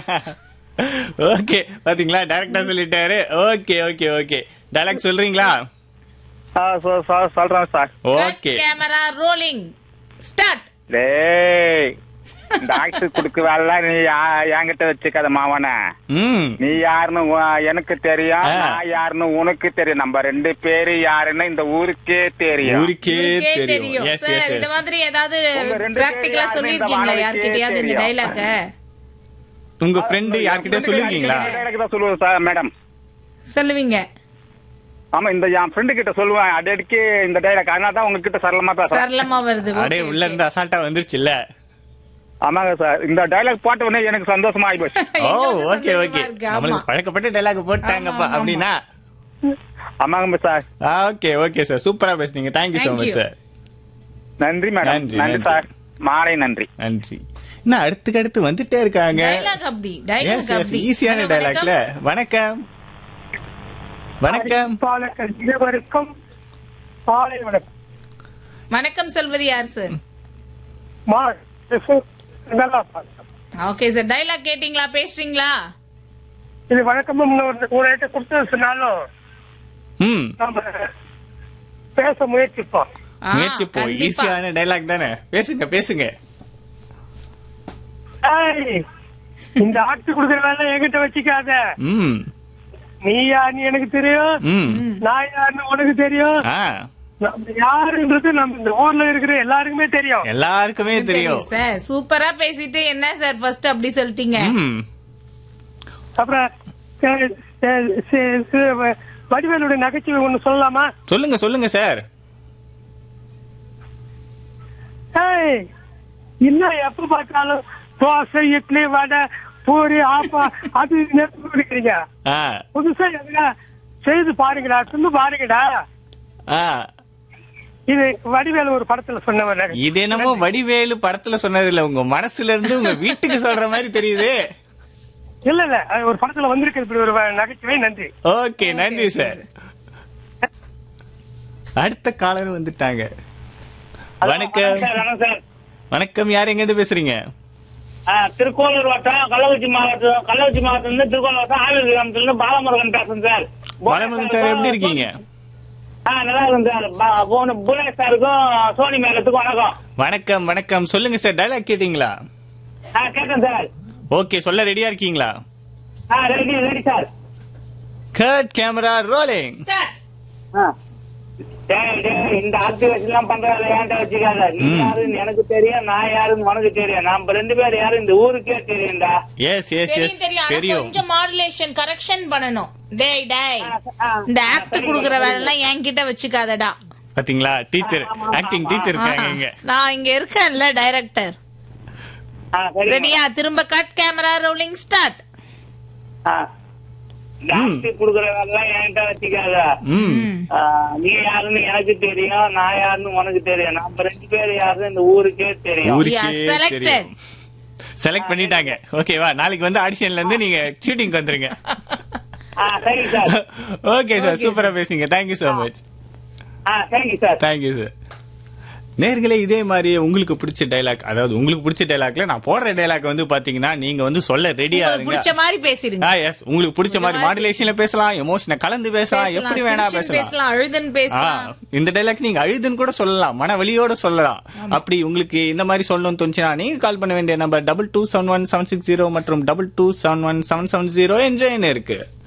Okay பாத்தீங்களா டைரக்டா சொல்லிட்டாரு ஓகே ஓகே ஓகே டைலாக் சொல்றீங்களா ஆ, சொ- சொ- சொல்றேன் sir okay camera rolling start டேய் இந்த ஆக்டர் குடுக்க வேலை நீ யா- என்கிட்ட வச்சுக்காத மாவன ம் நீ யாருன்னு உ- எனக்கு தெரியும் ஆ. நான் யாருன்னு உனக்கு தெரியும் நம்ம ரெண்டு பேரு யாருன்னு இந்த ஊருக்கே தெரியும் ஊருக்கே உங்களுக்கே தெரியும் தெரியும் எஸ் சார் எஸ் இந்த எஸ் மாதிரி ஏதாவது உங்க ரெண்டு பிராக்டிகலா பேர் சொல்லிருக்கீங்களா யாருன்னு இந்த யார்கிட்டயாவது இந்த தெரியும். டைலாக உங்க ஃப்ரெண்டு யார்கிட்ட சொல்லிருக்கீங்களா எனக்கு தான் சொல்லுவேன் சார் மேடம் சொல்லுவீங்க ஆமா இந்த என் ஃப்ரெண்டு கிட்ட சொல்லுவேன் அடிக்கடி இந்த டைலாக் அதனால தான் உங்ககிட்ட சரளமா பேசுறேன் சரளமா வருது அடே Okay, உள்ள okay. இருந்து அசால்ட்டா வந்துருச்சுல்ல ஆமாங்க சார் இந்த டைலாக் போட்ட உடனே எனக்கு சந்தோஷமா ஆகி போச்சு ஓ எங்களுக்கு ஓகே சந்தோஷமா ஓகே இருக்கு, ஆமா. நம்மளுக்கு பழக்கப்பட்ட டைலாக் போட்டாங்கப்பா ஆமா, ஆமா. அப்படின்னா ஆமாங்க சார் ஓகே ஓகே சார் சூப்பரா பேசுனீங்க thank you so Thank much you. Sir நன்றி மேடம் நன்றி, நன்றி நன்றி. சார் மாலை நன்றி நன்றி இன்னும் அடுத்துக்கு அடுத்து வந்துட்டே இருக்காங்க டைலாக் அப்படி டைலாக் அப்படி ஈஸியான ஹலோ, டைலாக்ல வணக்கம் வணக்கம் பாலக்கல் இருவருக்கும் காலை வணக்கம் வணக்கம் சொல்வது யார் சார் மா இது நல்லா பாருங்க. ஓகே சார் டைலாக் கேட்டிங்களா பேசுறீங்களா இது வழக்கமும் இன்னொரு உங்கள்கிட்ட கொடுத்து சொன்னாலும் ம் நாம பேச முயற்சிப்போம் ஆ, முயற்சி போ கண்டிப்பா. ஈஸியான டைலாக் தானே பேசுங்க பேசுங்க ஏய், இந்த ஆட்டு கொடுக்குற வேலை என்கிட்ட வச்சுக்காத ம் நீ யாருன்னு எனக்கு தெரியும் ம் நான் யாருன்னு உனக்கு தெரியும் ஆ நம்ம யாருன்றது நம்ம இந்த ஊர்ல இருக்கிற எல்லாருக்குமே தெரியும் எல்லாருக்குமே தெரியும் சார் சூப்பரா பேசிட்டு என்ன சார் ஃபர்ஸ்ட் அப்படி சொல்லிட்டீங்க ம் அப்புறம் அஹ், அஹ், சி- சி- வடிவேலுடைய நகைச்சுவை ஒண்ணு சொல்லலாமா சொல்லுங்க சொல்லுங்க சார் ஏய், இன்னும் எப்ப பார்த்தாலும் தோசை இட்லி வடை பூரி ஆப்பா அது நிறுத்தி கொடுக்குறீங்க ஆ புதுசா எதுனா செய்து பாருங்கடா தின்னு பாருங்கடா ஆ இது வடிவேலு ஒரு படத்துல சொன்னவன் இது என்னமோ வடிவேலு படத்துல சொன்னது இல்ல உங்க மனசுல இருந்து உங்க வீட்டுக்கு சொல்ற மாதிரி தெரியுது இல்ல இல்ல அது ஒரு படத்துல வந்திருக்கு இப்படி ஒரு வ- நகைச்சுவை நன்றி ஓகே நன்றி சார் அடுத்த காலர் வந்துட்டாங்க வணக்கம் வணக்கம் சார் வணக்கம் யார் எங்க இருந்து பேசுறீங்க ஆ, திருக்கோளூர் வட்டம் கள்ளக்குறிச்சி மாவட்டம் கள்ளக்குறிச்சி மாவட்டத்துல இருந்து திருக்கோளூர் வட்டம் ஆவிர் கிராமத்துல இருந்து பாலமுருகன் பேசுறேன் சார் பாலமுருகன் சார் எப்படி இருக்கீங்க ஆ நல்லா இருக்கும் சார் பா- போன புவனேஷ் சாருக்கும் சோனி மேகத்துக்கும் வணக்கம் வணக்கம் வணக்கம் சொல்லுங்க சார் டைலாக் கேட்டீங்களா ஆ கேட்டேன் சார் ஓகே சொல்ல ரெடியா இருக்கீங்களா ஆ ready ready sir cut camera rolling Start. ஆ. டேய், டேய், இந்த ஆக்டிவேஷன் எல்லாம் பண்றதுல ஏன்டா வச்சுக்காத நீ ம். யாருன்னு எனக்கு தெரியும் நான் யாருன்னு உனக்கு தெரியும் நம்ம ரெண்டு பேரும் யாரும் இந்த ஊருக்கே தெரியும்டா எஸ் எஸ் தெரியும் எஸ் தெரியும் ஆனா தெரியும் கொஞ்சம் மாடுலேஷன் கரெக்ஷன் பண்ணணும் டேய் டேய் ஆ, இந்த ஆக்ட் குடுக்குற வேலை எல்லாம் என்கிட்ட வச்சுக்காதடா பாத்தீங்களா டீச்சர் ஆக்டிங் டீச்சர் இருக்காங்க இங்க நான் இங்க இருக்கேன்ல டைரக்டர் ஆ, சரிம்மா. ரெடியா திரும்ப கட் கேமரா ரோலிங் ஸ்டார்ட் ஆ. இந்த ஆக்டி குடுக்குற வேலை என்கிட்ட வச்சுக்காத ம் ஆ, நீ யாருன்னு எனக்கு தெரியும் நான் யாருன்னு உனக்கு தெரியும் நம்ம ரெண்டு பேரும் யாருன்னு இந்த ஊருக்கே தெரியும் ஊருக்கே Yeah, selected. தெரியும் செலக்ட் பண்ணிட்டாங்க ஓகேவா நாளைக்கு வந்து ஆடிஷன்ல இருந்து நீங்க ஷூட்டிங் வந்துருங்க ஆ சரி சார் ஓகே சார் சூப்பரா பேசுங்க தேங்க்யூ so மச் ஆ தேங்க்யூ சார் தேங்க்யூ சார் நேர்களே இதே மாதிரி உங்களுக்கு பிடிச்ச டைலாக் அதாவது உங்களுக்கு பிடிச்ச டைலாக்ல நான் போடுற டைலாக் வந்து பாத்தீங்கன்னா நீங்க வந்து சொல்ல ரெடியா உங்களுக்கு இருங்க பிடிச்ச மாதிரி பேசிருங்க ஆ எஸ் உங்களுக்கு பிடிச்ச மாதிரி மாடுலேஷன்ல பேசலாம் எமோஷனை கலந்து பேசலாம் பேசலாம், எப்படி வேணா சிரிச்சுன்னு பேசலாம் பேசலாம் அழுதுன்னு ஆ, பேசலாம் இந்த டைலாக் நீங்க அழுதுன்னு கூட சொல்லலாம் மன வலியோட சொல்லலாம் அப்படி உங்களுக்கு இந்த மாதிரி சொல்லணும்னு தோணுச்சுன்னா நீங்க கால் பண்ண வேண்டிய number double two seven one seven six zero மற்றும் double two seven one seven seven zero என்ஜாயின் இருக்கு